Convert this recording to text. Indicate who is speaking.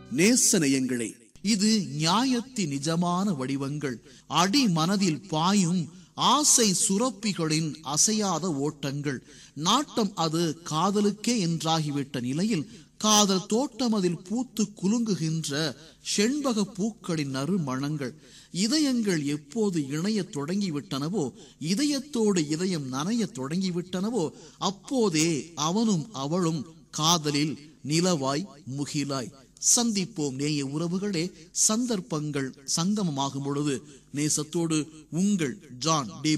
Speaker 1: நேசநேயங்களே இது நியாயத்தின் நிஜமான வடிவங்கள் அடி மனதில் பாயும் ஆசை சுரப்பிகளின் அசையாத ஓட்டங்கள் நாட்டம் அது காதலுக்கே என்றாகிவிட்ட நிலையில் காதல் தோட்டம் அதில் பூத்து குலுங்குகின்ற செண்பக பூக்களின் நறுமணங்கள் இதயங்கள் எப்போது இணையத் தொடங்கிவிட்டனவோ இதயத்தோடு இதயம் நனையத் தொடங்கிவிட்டனவோ அப்போதே அவனும் அவளும் காதலில் நிலவாய் முகிலாய் சந்திப்போம் நேய உறவுகளே சந்தர்ப்பங்கள் சங்கமமாகும் பொழுது நேசத்தோடு உங்கள் ஜான் டி